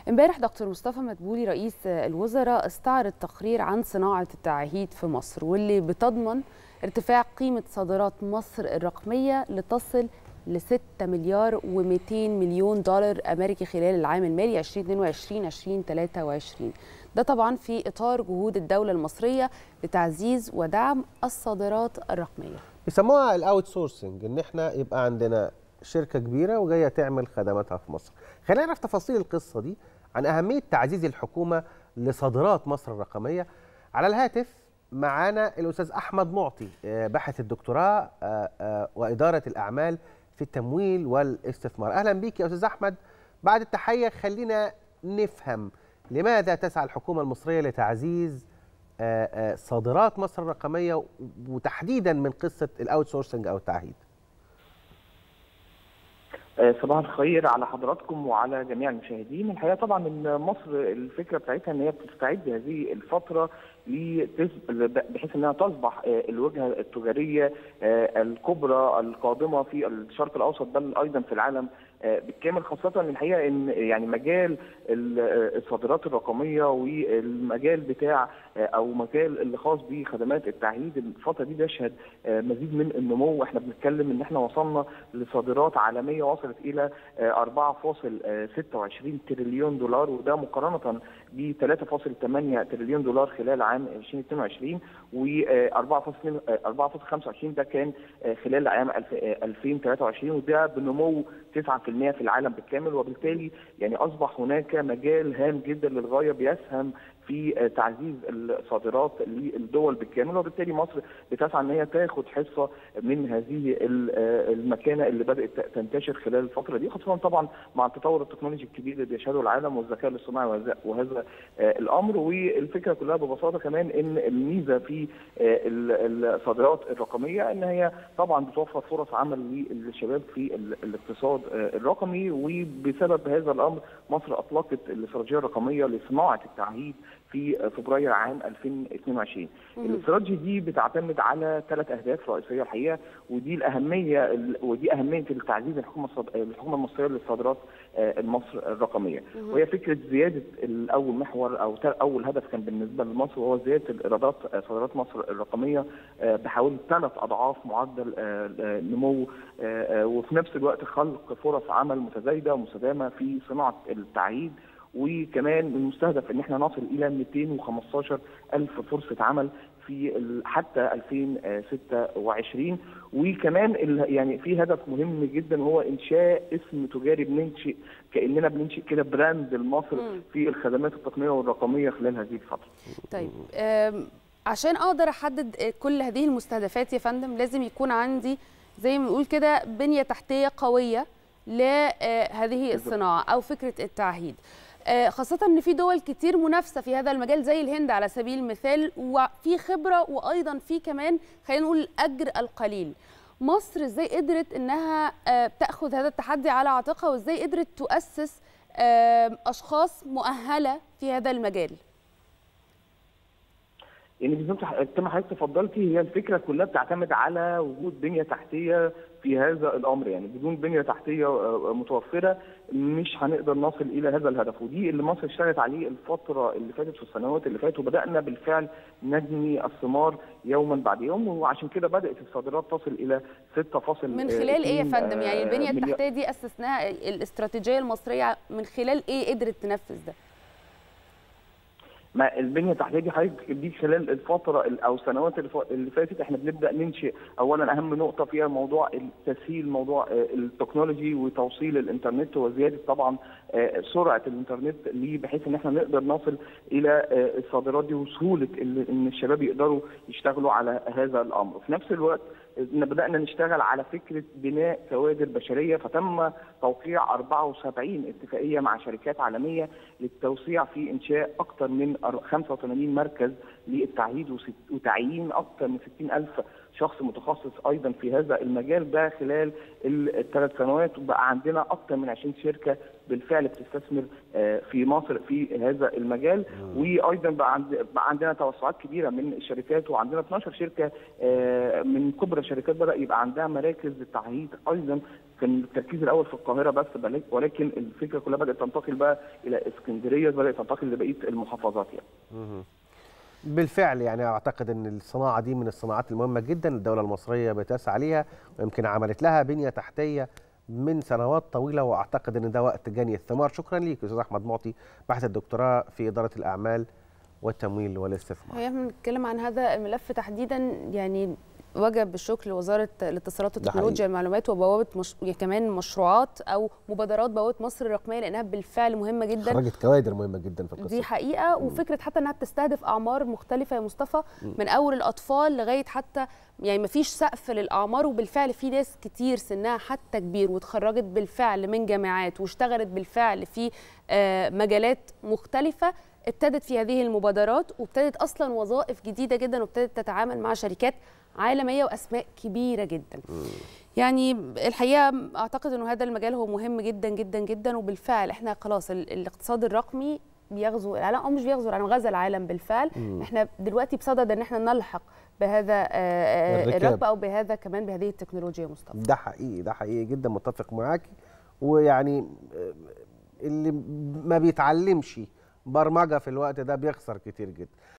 امبارح دكتور مصطفى مدبولي رئيس الوزراء استعرض تقرير عن صناعة التعهيد في مصر واللي بتضمن ارتفاع قيمة صادرات مصر الرقمية لتصل ل 6 مليار و200 مليون دولار أمريكي خلال العام المالي 2022-2023 ده طبعا في إطار جهود الدولة المصرية لتعزيز ودعم الصادرات الرقمية بيسموها الاوت سورسنج ان احنا يبقى عندنا شركه كبيره وجايه تعمل خدماتها في مصر خلينا نعرف تفاصيل القصه دي عن اهميه تعزيز الحكومه لصادرات مصر الرقميه على الهاتف معانا الاستاذ احمد معطي آه، باحث الدكتوراه آه، آه، واداره الاعمال في التمويل والاستثمار اهلا بيك يا استاذ احمد بعد التحيه خلينا نفهم لماذا تسعى الحكومه المصريه لتعزيز آه، آه، صادرات مصر الرقميه وتحديدا من قصه الاوت سورسنج او التعهيد آه، صباح الخير على حضراتكم وعلى جميع المشاهدين الحقيقه طبعا ان مصر الفكره بتاعتها ان هي بتستعد هذه الفتره لتس- بحيث انها تصبح آه، الوجهه التجاريه آه، الكبرى القادمه في الشرق الاوسط بل ايضا في العالم آه، بالكامل خاصه الحقيقه ان يعني مجال ال- آه، الصادرات الرقميه والمجال بتاع آه، او مجال اللي خاص بخدمات التعهيد الفتره دي بيشهد آه، مزيد من النمو احنا بنتكلم ان احنا وصلنا لصادرات عالميه وصلت الى آه، 4.26 تريليون دولار وده مقارنه ب 3.8 تريليون دولار خلال عام 2022 و 4.25 ده كان آه، خلال عام الف- آه، 2023 وده بنمو 9% في العالم بالكامل وبالتالي يعني اصبح هناك مجال هام جدا للغايه بيسهم في آه، تعزيز الصادرات للدول بالكامل وبالتالي مصر بتسعى ان هي تاخد حصه من هذه ال- آه، المكانه اللي بدات تنتشر خلال الفتره دي خاصه طبعا مع التطور التكنولوجي الكبير اللي بيشهده العالم والذكاء الاصطناعي وهذا- وهذا آه، الامر والفكره كلها ببساطه كمان ان الميزه في آه، ال- الصادرات الرقميه ان هي طبعا بتوفر فرص عمل للشباب في ال- الاقتصاد آه، الرقمي وبسبب هذا الامر مصر اطلقت الاستراتيجيه الرقميه لصناعه التعهيد في فبراير عام 2022 الاستراتيجي دي بتعتمد على ثلاث اهداف رئيسيه الحقيقه ودي الاهميه ودي اهميه التعزيز الحكومه الصد- الحكومه المصريه للصادرات آه، مصر الرقميه وهي فكره زياده الاول محور او تا- اول هدف كان بالنسبه لمصر وهو زياده الايرادات آه، صادرات مصر الرقميه آه، بحوالي ثلاث اضعاف معدل آه، آه، نمو آه، آه، وفي نفس الوقت خلق فرص عمل متزايده ومستدامه في صناعه التعهيد وكمان من المستهدف ان احنا نصل الى 215 الف فرصه عمل في ال- حتى 2026 وكمان ال- يعني في هدف مهم جدا وهو انشاء اسم تجاري بننشئ كاننا بننشئ كده براند لمصر مم. في الخدمات التقنيه والرقميه خلال هذه الفتره. طيب آم، عشان اقدر احدد كل هذه المستهدفات يا فندم لازم يكون عندي زي ما بنقول كده بنيه تحتيه قويه لهذه الصناعه او فكره التعهيد آه، خاصة ان في دول كتير منافسة في هذا المجال زي الهند على سبيل المثال وفي خبرة وايضا في كمان خلينا نقول الاجر القليل. مصر ازاي قدرت انها آه، تاخذ هذا التحدي على عاتقها وازاي قدرت تؤسس آه، اشخاص مؤهلة في هذا المجال؟ يعني بالظبط كما حضرتك تفضلتي هي الفكره كلها بتعتمد على وجود بنيه تحتيه في هذا الامر يعني بدون بنيه تحتيه آه، متوفره مش هنقدر نصل الى هذا الهدف ودي اللي مصر اشتغلت عليه الفتره اللي فاتت في السنوات اللي فاتت وبدانا بالفعل نجني الثمار يوما بعد يوم وعشان كده بدات الصادرات تصل الى 6 من خلال ايه يا فندم يعني البنيه التحتيه دي اسسناها الاستراتيجيه المصريه من خلال ايه قدرت تنفذ ده ما البنيه التحتيه دي حضرتك دي خلال الفتره ال- او السنوات اللي ف- اللي فاتت احنا بنبدا ننشئ اولا اهم نقطه فيها موضوع تسهيل موضوع آه، التكنولوجي وتوصيل الانترنت وزياده طبعا آه، سرعه الانترنت ليه بحيث ان احنا نقدر نصل الى آه، الصادرات دي وسهوله ال- ان الشباب يقدروا يشتغلوا على هذا الامر في نفس الوقت إن بدانا نشتغل على فكره بناء كوادر بشريه فتم توقيع 74 اتفاقيه مع شركات عالميه للتوسيع في انشاء اكثر من أر- 85 مركز للتعهيد وست- وتعيين اكثر من 60 الف شخص متخصص ايضا في هذا المجال ده خلال الثلاث سنوات وبقى عندنا اكثر من 20 شركه بالفعل بتستثمر آه، في مصر في هذا المجال وايضا بقى, عند بقى عندنا توسعات كبيره من الشركات وعندنا 12 شركه آه، من كبرى الشركات بدا يبقى عندها مراكز للتعهيد ايضا كان التركيز الاول في القاهره بس بل- ولكن الفكره كلها بدات تنتقل بقى الى اسكندريه بدات تنتقل لبقيه المحافظات يعني بالفعل يعني اعتقد ان الصناعه دي من الصناعات المهمه جدا الدوله المصريه بتسعى ليها ويمكن عملت لها بنيه تحتيه من سنوات طويله واعتقد ان ده وقت جني الثمار شكرا ليك استاذ احمد معطي باحث الدكتوراه في اداره الاعمال والتمويل والاستثمار هي احنا بنتكلم عن هذا الملف تحديدا يعني وجب الشكر لوزاره الاتصالات ده وتكنولوجيا حقيقي. المعلومات وبوابه مش... يعني كمان مشروعات او مبادرات بوابه مصر الرقميه لانها بالفعل مهمه جدا خرجت كوادر مهمه جدا في القصه دي حقيقه وفكره حتى انها بتستهدف اعمار مختلفه يا مصطفى من اول الاطفال لغايه حتى يعني ما فيش سقف للاعمار وبالفعل في ناس كتير سنها حتى كبير واتخرجت بالفعل من جامعات واشتغلت بالفعل في آه، مجالات مختلفه ابتدت في هذه المبادرات وابتدت اصلا وظائف جديده جدا وابتدت تتعامل مع شركات عالميه واسماء كبيره جدا يعني الحقيقه اعتقد انه هذا المجال هو مهم جدا جدا جدا وبالفعل احنا خلاص ال- الاقتصاد الرقمي بيغزو العالم او مش بيغزو العالم غزا العالم بالفعل احنا دلوقتي بصدد ان احنا نلحق بهذا آه، آه، الركاب. الركب او بهذا كمان بهذه التكنولوجيا يا مصطفى ده حقيقي ده حقيقي جدا متفق معاكي ويعني آه، اللي ما بيتعلمش برمجه في الوقت ده بيخسر كتير جدا